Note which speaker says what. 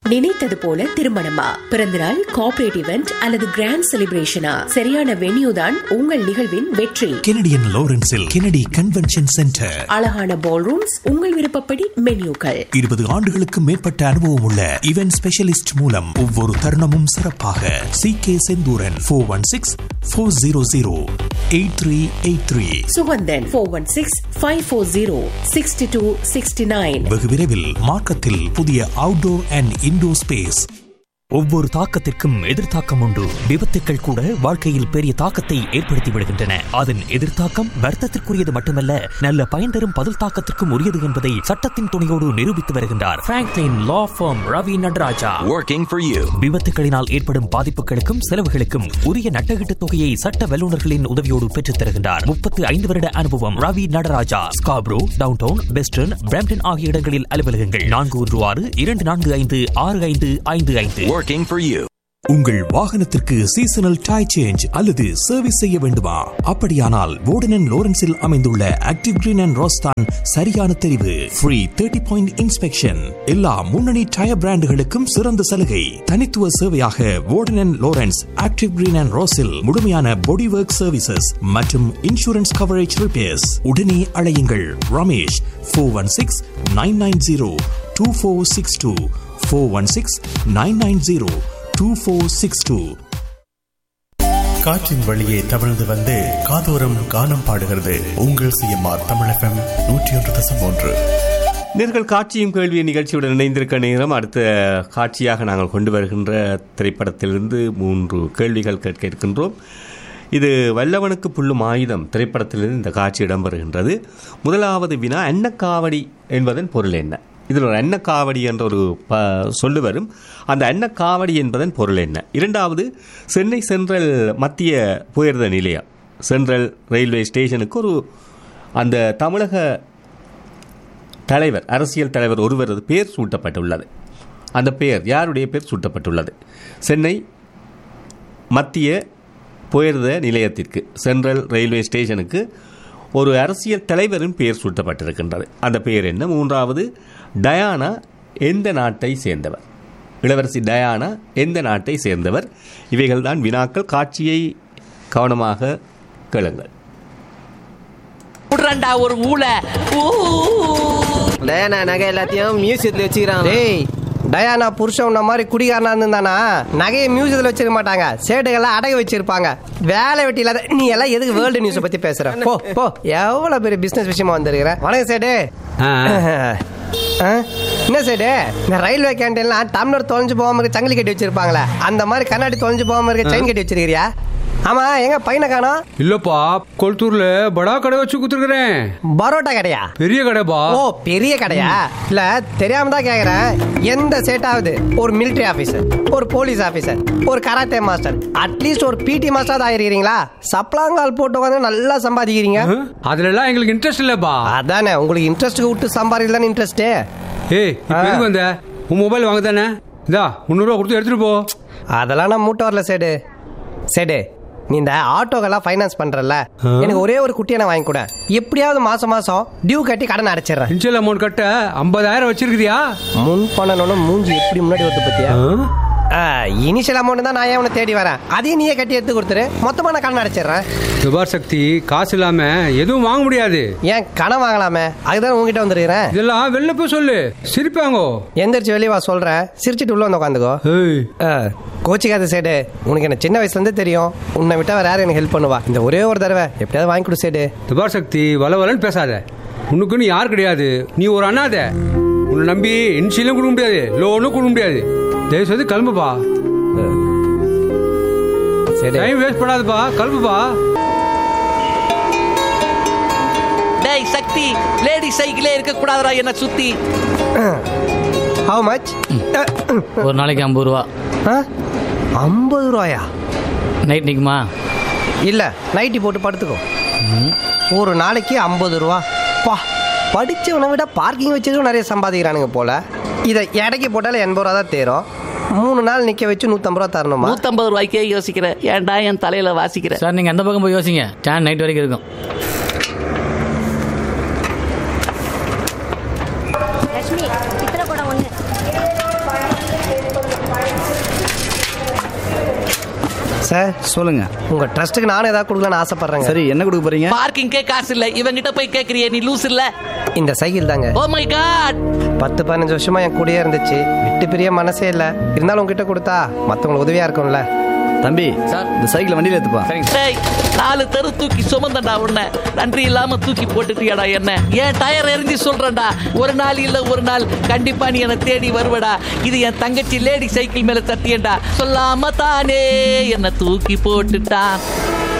Speaker 1: நினைத்தது போல திருமணமா பிறந்தநாள் கார்ப்பரேட் இவெண்ட் அல்லது கிராண்ட் செலிப்ரேஷனா சரியான வென்யூ தான் உங்கள் நிகழ்வின் வெற்றி
Speaker 2: கெனடியன் லாரன்ஸில் கெனடி கன்வென்ஷன் சென்டர்
Speaker 1: அழகான பால் ரூம்ஸ் உங்கள் விருப்பப்படி மென்யூக்கள்
Speaker 2: இருபது ஆண்டுகளுக்கு மேற்பட்ட அனுபவம் உள்ள இவென்ட் ஸ்பெஷலிஸ்ட் மூலம் ஒவ்வொரு தருணமும் சிறப்பாக C K Senthuran four one six four zero zero eight three eight three
Speaker 1: Suganthan four one six five four zero sixty two sixty nine
Speaker 2: வெகு விரைவில் மார்க்கத்தில் புதிய அவுட்டோர் அண்ட் இன்டோர் ஸ்பேஸ் ஒவ்வொரு தாக்கத்திற்கும் எதிர்த்தாக்கம் உண்டு விபத்துக்கள் கூட வாழ்க்கையில் பெரிய தாக்கத்தை ஏற்படுத்தி விடுகின்றன அதன் எதிர்த்தாக்கம் வர்த்தத்திற்குரியது மட்டுமல்ல நல்ல பயன் தரும் பதில் தாக்கத்திற்கும் உரியது என்பதை சட்டத்தின் துணையோடு நிரூபித்து வருகின்றார் Franklin law firm Ravi Nataraja
Speaker 3: Working for you.
Speaker 2: விபத்துகளினால் ஏற்படும் பாதிப்புகளுக்கும் செலவுகளுக்கும் உரிய நட்டகீட்டு தொகையை சட்ட வல்லுநர்களின் உதவியோடு பெற்றுத் தருகின்றார் முப்பத்து ஐந்து வருட அனுபவம் Ravi Nataraja Scarborough downtown western Brampton ஆகிய இடங்களில் அலுவலகங்கள் நான்கு ஒன்று ஆறு இரண்டு நான்கு ஐந்து ஆறு ஐந்து ஐந்து ஐந்து
Speaker 3: Working for you.
Speaker 2: உங்கள் வாகனத்திற்கு சீசனல் டை சேஞ்ச் அல்லது சர்வீஸ் செய்ய வேண்டுமா அப்படியானால் வோர்டன் லோரன்ஸில் அமைந்துள்ள ஆக்டிவ் கிரீன் அண்ட் ரோஸ்தான் சரியான தெரிவு ஃப்ரீ தேர்ட்டி பாயிண்ட் இன்ஸ்பெக்ஷன் எல்லா முன்னணி டயர் பிராண்டுகளுக்கும் சிறந்த சலுகை தனித்துவ சேவையாக Warden Lawrence active green and ரோஸில் முழுமையான பாடி ஒர்க் சர்வீசஸ் மற்றும் இன்சூரன்ஸ் கவரேஜ் ரிப்பேர்ஸ் உடனே அழையுங்கள் Ramesh four one six nine nine zero two four six two four one six nine nine zero two four six two
Speaker 4: காற்றின் வழியே தவழ்ந்து வந்து காதோரம் கானம் பாடுகிறது உங்கள் சிஎம்ஆர் தமிழ் எஃப்எம் நூற்றி ஒன்று தசம் ஒன்று
Speaker 5: நேர்கள் காட்சியும் கேள்வி நிகழ்ச்சியுடன் இணைந்திருக்க நேரம் அடுத்த காட்சியாக நாங்கள் கொண்டு வருகின்ற திரைப்படத்திலிருந்து மூன்று கேள்விகள் கேட்க இருக்கின்றோம் இது வல்லவனுக்கு புல்லும் ஆயுதம் திரைப்படத்திலிருந்து இந்த காட்சி இடம்பெறுகின்றது முதலாவது வினா அன்னக்காவடி என்பதன் பொருள் என்ன இதில் ஒரு அன்னக்காவடி என்ற ஒரு ப சொல்லு வரும் அந்த அன்னக்காவடி என்பதன் பொருள் என்ன இரண்டாவது சென்னை சென்ட்ரல் மத்திய புயர்த நிலையம் சென்ட்ரல் ரயில்வே ஸ்டேஷனுக்கு ஒரு அந்த தமிழக தலைவர் அரசியல் தலைவர் ஒருவரது பெயர் சூட்டப்பட்டுள்ளது அந்த பெயர் யாருடைய பெயர் சூட்டப்பட்டுள்ளது சென்னை மத்திய புயர்த நிலையத்திற்கு சென்ட்ரல் ரயில்வே ஸ்டேஷனுக்கு ஒரு அரசியல் தலைவரின் பெயர் சூட்டப்பட்டிருக்கின்றது அந்த பெயர் என்ன மூன்றாவது டயானா எந்த நாட்டை சேர்ந்தவர் இளவரசி டயானா எந்த நாட்டை சேர்ந்தவர் இவைகள் தான் வினாக்கள் காட்சியை கவனமாக கேளுங்கள்
Speaker 6: விடுறான்டா ஒரு ஊழை
Speaker 7: டயானா நகை எல்லாத்தையும் மியூசியத்தில் வச்சுக்கிறான்
Speaker 8: டேய் டயானா புருஷன் உன்ன மாதிரி குடிகாரனா இருந்தானா நகையை மியூசியத்தில் வச்சிருக்க மாட்டாங்க சேட்டுகள்லாம் அடகு வச்சிருப்பாங்க வேலை வெட்டி இல்லாத நீ எல்லாம் எதுக்கு வேர்ல்டு நியூஸை பத்தி பேசுற போ போ எவ்வளவு பெரிய பிசினஸ் விஷயமா வந்திருக்கிற வணக்கம் சேட்டு ஆ? என்ன சேட்டு இந்த ரயில்வே கேண்டீன்லாம் டம்ளர் தொலைஞ்சு போகாம இருக்க சங்கிலி கட்டி வச்சிருப்பாங்களே அந்த மாதிரி கண்ணாடி தொலைஞ்சு போகாம இருக்க செயின் கட்டி வச்சிருக்கிறியா ஆமா எங்க பையனை காணோம்
Speaker 9: இல்லப்பா கொளத்தூர்ல படா கடை வச்சு குத்துருக்கிறேன்
Speaker 8: பரோட்டா கடையா
Speaker 9: பெரிய கடைப்பா
Speaker 8: ஓ பெரிய கடையா இல்ல தெரியாம தான் கேக்குறேன் எந்த சேட்டாவது ஒரு மிலிட்டரி ஆபீசர் ஒரு போலீஸ் ஆபீசர் ஒரு கராத்தே மாஸ்டர் அட்லீஸ்ட் ஒரு பிடி மாஸ்டர் ஆயிருக்கிறீங்களா சப்ளாங்கால் போட்டு வந்து நல்லா சம்பாதிக்கிறீங்க
Speaker 9: அதுல எல்லாம் எங்களுக்கு இன்ட்ரெஸ்ட் இல்லப்பா
Speaker 8: அதானே உங்களுக்கு இன்ட்ரெஸ்ட் விட்டு சம்பாதிக்கலாம் இன்ட்ரெஸ்ட்
Speaker 9: ஏய் இப்ப எதுக்கு வந்த உன் மொபைல் வாங்க தானே இதா முந்நூறுவா கொடுத்து எடுத்துட்டு போ
Speaker 8: அதெல்லாம் நான் மூட்டை வரல சேடு சேடு நீ இந்த ஆட்டோக்கெல்லாம் ஃபைனான்ஸ் பண்றல எனக்கு ஒரே ஒரு குட்டியை நான் வாங்கி கூட எப்படியாவது மாசம் மாசம் டியூ கட்டி கடன் அடைச்சிடுறேன்
Speaker 9: இன்ஷியல் அமௌண்ட் கட்ட ஐம்பதாயிரம் வச்சிருக்கிறியா
Speaker 8: முன் பண்ணணும்னு மூஞ்சி எப்படி முன்னாடி வந்து பத்தியா இனிஷியல் அமௌண்ட் தான் நான் ஏன் உன்னை தேடி வரேன் அதையும் நீயே கட்டி எடுத்து கொடுத்துரு மொத்தமா நான் கடன் அடைச்சிடுறேன்
Speaker 9: விபார் சக்தி காசு இல்லாம எதுவும் வாங்க முடியாது
Speaker 8: ஏன் கடன் வாங்கலாமே அதுதான் உங்ககிட்ட வந்துருக்கிறேன்
Speaker 9: இதெல்லாம் வெளில போய் சொல்லு சிரிப்பாங்கோ
Speaker 8: எந்திரிச்சு வெளியே வா சொல்றேன் சிரிச்சிட்டு உள்ள வந்து உட்காந்துக்கோ கோச்சிக்காத சேடு உனக்கு என்ன சின்ன வயசுல இருந்தே தெரியும் உன்னை விட்டா வேற யாரும் எனக்கு ஹெல்ப் பண்ணுவா இந்த ஒரே ஒரு தடவை எப்படியாவது வாங்கி கொடு சேடு
Speaker 9: விபார் சக்தி வள வளன்னு பேசாத உனக்குன்னு யார் கிடையாது நீ ஒரு அண்ணாத உன்னை நம்பி இன்ஷியலும் கொடுக்க முடியாது லோனும் கொடுக்க முடியாது தயவு செய்து கிளம்புப்பா
Speaker 8: சரி
Speaker 9: டைம் வேஸ்ட் பண்ணாதப்பா கிளம்புப்பா
Speaker 6: டேய் சக்தி லேடி சைக்கிளே இருக்க கூடாதுடா என்ன சுத்தி
Speaker 8: ஹவு மச்
Speaker 10: ஒரு நாளைக்கு ஐம்பது ரூபா
Speaker 8: ஐம்பது ரூபாயா
Speaker 10: நைட் நிற்குமா
Speaker 8: இல்ல நைட்டி போட்டு படுத்துக்கோ ஒரு நாளைக்கு ஐம்பது ரூபா பா படிச்சவனை விட பார்க்கிங் வச்சதும் நிறைய சம்பாதிக்கிறானுங்க போல இதை எடைக்கு போட்டாலும் எண்பது ரூபா தான் தேரும் மூணு நாள் நிக்க வச்சு நூத்தம்பது ரூபா தரணுமா
Speaker 6: நூத்தம்பது ரூபாய்க்கே யோசிக்கிறேன் ஏன்டா என் தலையில வாசிக்கிற
Speaker 10: சார் நீங்கள் அந்த பக்கம் போய் யோசிங்க டேன் நைட் வரைக்கும் இருக்கும்
Speaker 11: லட்சுமி பித்தளை குடம் ஒன்று
Speaker 8: சார்
Speaker 3: சொல்லுங்க
Speaker 8: உங்க ட்ரஸ்ட்டுக்கு நானும் ஏதாவது கொடுக்கலாம்னு ஆசைப்படுறேங்க
Speaker 3: சரி என்ன கொடுக்க போறீங்க
Speaker 6: பார்க்கிங்கே காசு இல்ல இவங்கிட்ட போய் கேக்குறியே நீ லூஸ் இல்ல
Speaker 8: இந்த சைக்கிள் தாங்க
Speaker 6: ஓ மை காட்
Speaker 8: பத்து பதினஞ்சு வருஷமா என் கூடயே இருந்துச்சு விட்டு பிரிய மனசே இல்ல இருந்தாலும் உங்ககிட்ட கொடுத்தா மத்தவங்களுக்கு உதவியா இருக்கும்ல
Speaker 3: தம்பி இந்த சைக்கிள் வண்டியில எடுத்துப்பா
Speaker 6: டேய் நாலு தெரு தூக்கி சுமந்தண்டா உன்னை நன்றி இல்லாம தூக்கி போட்டுட்டியாடா என்ன ஏன் டயர் எரிஞ்சு சொல்றேன்டா ஒரு நாள் இல்ல ஒரு நாள் கண்டிப்பா நீ என்னை தேடி வருவடா இது என் தங்கச்சி லேடி சைக்கிள் மேல தட்டியண்டா சொல்லாம தானே என்ன தூக்கி போட்டுட்டான்